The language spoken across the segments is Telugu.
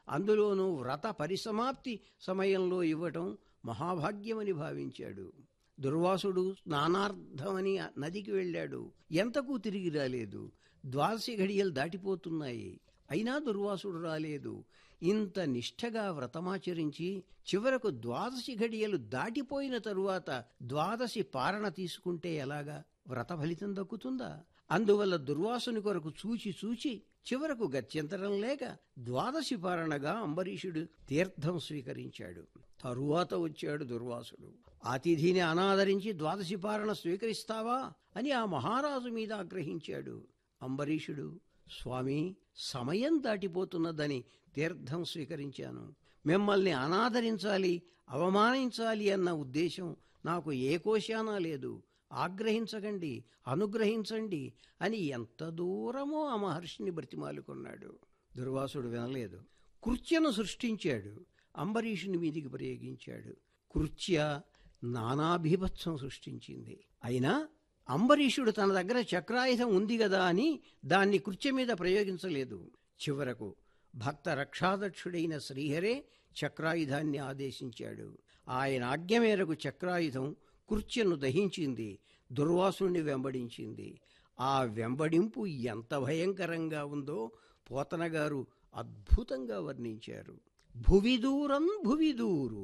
అందులోనూ వ్రత పరిసమాప్తి సమయంలో ఇవ్వటం మహాభాగ్యమని భావించాడు దుర్వాసుడు స్నానార్థమని నదికి వెళ్ళాడు ఎంతకు తిరిగి రాలేదు ద్వాదశి ఘడియలు దాటిపోతున్నాయి అయినా దుర్వాసుడు రాలేదు ఇంత నిష్ఠగా వ్రతమాచరించి చివరకు ద్వాదశి ఘడియలు దాటిపోయిన తరువాత ద్వాదశి పారణ తీసుకుంటే ఎలాగా వ్రత ఫలితం దక్కుతుందా అందువల్ల దుర్వాసుని కొరకు చూచి చూచి చివరకు గత్యంతరం లేక ద్వాదశి పారణగా అంబరీషుడు తీర్థం స్వీకరించాడు తరువాత వచ్చాడు దుర్వాసుడు అతిథిని అనాదరించి ద్వాదశి పారణ స్వీకరిస్తావా అని ఆ మహారాజు మీద ఆగ్రహించాడు అంబరీషుడు స్వామి సమయం దాటిపోతున్నదని తీర్థం స్వీకరించాను మిమ్మల్ని అనాదరించాలి అవమానించాలి అన్న ఉద్దేశం నాకు ఏ కోశానా లేదు ఆగ్రహించకండి అనుగ్రహించండి అని ఎంత దూరమో ఆ మహర్షిని బ్రతిమాలుకున్నాడు దుర్వాసుడు వినలేదు కృత్యను సృష్టించాడు అంబరీషుని మీదికి ప్రయోగించాడు కృత్య నానాభీభత్సం సృష్టించింది అయినా అంబరీషుడు తన దగ్గర చక్రాయుధం ఉంది గదా అని దాన్ని కృత్య మీద ప్రయోగించలేదు చివరకు భక్త రక్షాదక్షుడైన శ్రీహరే చక్రాయుధాన్ని ఆదేశించాడు ఆయన ఆజ్ఞ మేరకు చక్రాయుధం కృత్యను దహించింది దుర్వాసుని వెంబడించింది ఆ వెంబడింపు ఎంత భయంకరంగా ఉందో పోతనగారు అద్భుతంగా వర్ణించారు భువిదూరం భువిదూరు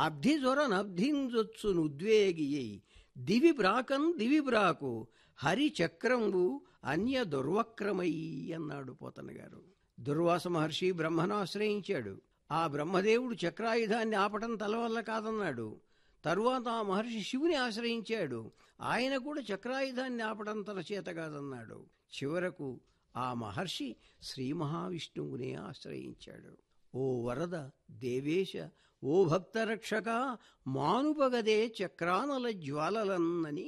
అబ్ధిజొరనబ్ధింజొచ్చును ఉద్వేగియై దివి బ్రాకం దివి బ్రాకు హరి చక్రంబు అన్య దుర్వక్రమై అన్నాడు పోతనగారు దుర్వాస మహర్షి బ్రహ్మను ఆశ్రయించాడు ఆ బ్రహ్మదేవుడు చక్రాయుధాన్ని ఆపటం తల వల్ల కాదన్నాడు తరువాత ఆ మహర్షి శివుని ఆశ్రయించాడు ఆయన కూడా చక్రాయుధాన్ని ఆపటం తన చేత కాదన్నాడు చివరకు ఆ మహర్షి శ్రీ మహావిష్ణువునే ఆశ్రయించాడు ఓ వరద దేవేశ ఓ భక్తరక్షక మానుపగదే చక్రానల జ్వాలలన్నని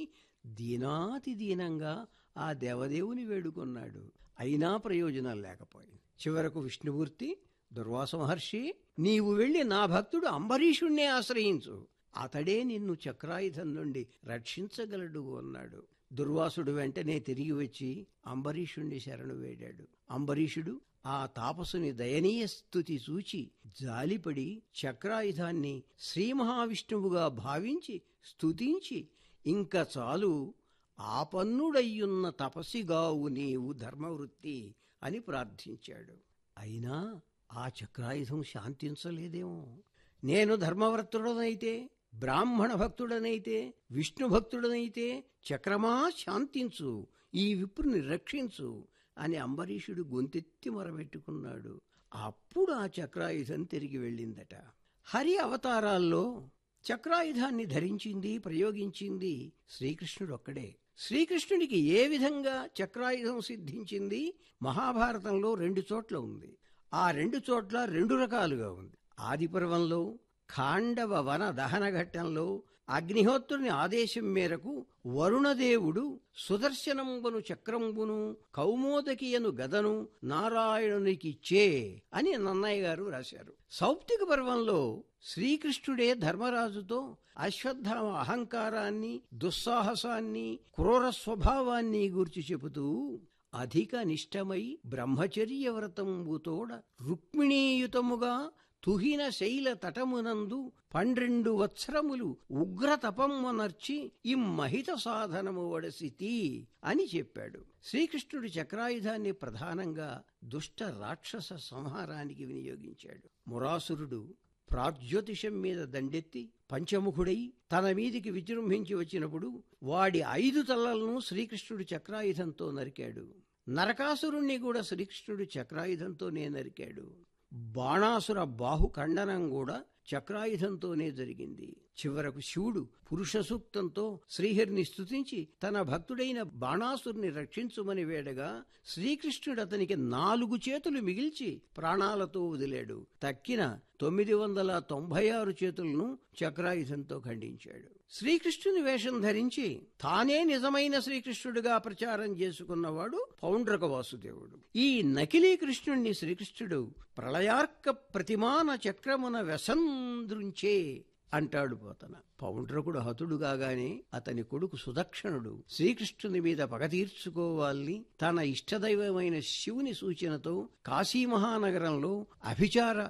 దీనాతి దీనంగా ఆ దేవదేవుని వేడుకొన్నాడు అయినా ప్రయోజనం లేకపోయింది చివరకు విష్ణుమూర్తి దుర్వాస మహర్షి నీవు వెళ్ళి నా భక్తుడు అంబరీషుణ్ణే ఆశ్రయించు అతడే నిన్ను చక్రాయుధం నుండి రక్షించగలడు అన్నాడు దుర్వాసుడు వెంటనే తిరిగి వచ్చి అంబరీషుణ్ణి శరణు వేడాడు అంబరీషుడు ఆ తాపసుని దయనీయ స్థుతి చూచి జాలిపడి చక్రాయుధాన్ని శ్రీ మహావిష్ణువుగా భావించి స్తుతించి ఇంక చాలు ఆపన్నుడయ్యున్న తపసిగావు నీవు ధర్మవృత్తి అని ప్రార్థించాడు అయినా ఆ చక్రాయుధం శాంతించలేదేమో నేను ధర్మవ్రతుడనైతే బ్రాహ్మణ భక్తుడనైతే విష్ణు భక్తుడనైతే చక్రమా శాంతించు ఈ విప్రుని రక్షించు అని అంబరీషుడు గొంతెత్తి మొరబెట్టుకున్నాడు అప్పుడు ఆ చక్రాయుధం తిరిగి వెళ్ళిందట హరి అవతారాల్లో చక్రాయుధాన్ని ధరించింది ప్రయోగించింది శ్రీకృష్ణుడు ఒక్కడే శ్రీకృష్ణుడికి ఏ విధంగా చక్రాయుధం సిద్ధించింది మహాభారతంలో రెండు చోట్ల ఉంది ఆ రెండు చోట్ల రెండు రకాలుగా ఉంది ఆదిపర్వంలో ఖాండవ వన దహన ఘట్టంలో అగ్నిహోత్రుని ఆదేశం మేరకు వరుణదేవుడు సుదర్శనంబును చక్రంబును కౌమోదకియను గదను నారాయణునికిచ్చే అని నన్నయ్య గారు రాశారు సౌప్తిక పర్వంలో శ్రీకృష్ణుడే ధర్మరాజుతో అశ్వత్థామ అహంకారాన్ని దుస్సాహసాన్ని క్రూర స్వభావాన్ని గూర్చి చెబుతూ అధిక నిష్టమై బ్రహ్మచర్య వ్రతంబుతోడ రుక్మిణీయుతముగా తుహిన శైల తటమునందు పన్నెండు వత్సరములు ఉగ్ర తపమ్మనర్చి ఇమ్మహిత సాధనము వడసితి అని చెప్పాడు శ్రీకృష్ణుడు చక్రాయుధాన్ని ప్రధానంగా దుష్ట రాక్షస సంహారానికి వినియోగించాడు మురాసురుడు ప్రాజ్యోతిషం మీద దండెత్తి పంచముఖుడై తన మీదికి విజృంభించి వచ్చినప్పుడు వాడి ఐదు తలలను శ్రీకృష్ణుడు చక్రాయుధంతో నరికాడు నరకాసురుణ్ణి కూడా శ్రీకృష్ణుడు చక్రాయుధంతోనే నరికాడు బాణాసుర బాహుఖండనం కూడా చక్రాయుధంతోనే జరిగింది చివరకు శివుడు పురుష సూక్తంతో శ్రీహరిని స్తుతించి తన భక్తుడైన బాణాసురుని రక్షించుమని వేడగా శ్రీకృష్ణుడు అతనికి నాలుగు చేతులు మిగిల్చి ప్రాణాలతో వదిలాడు తక్కిన తొమ్మిది వందల తొంభై ఆరు చేతులను చక్రాయుధంతో ఖండించాడు శ్రీకృష్ణుని వేషం ధరించి తానే నిజమైన శ్రీకృష్ణుడిగా ప్రచారం చేసుకున్నవాడు పౌండ్రక వాసుదేవుడు ఈ నకిలీ కృష్ణుణ్ణి శ్రీకృష్ణుడు ప్రళయార్క ప్రతిమాన చక్రమున వ్యసంద్రుంచే అంటాడు పోతన పౌండ్రకుడు హతుడు కాగానే అతని కొడుకు సుదక్షణుడు శ్రీకృష్ణుని మీద పగ తీర్చుకోవాలని తన ఇష్టదైవమైన శివుని సూచనతో కాశీ మహానగరంలో అభిచార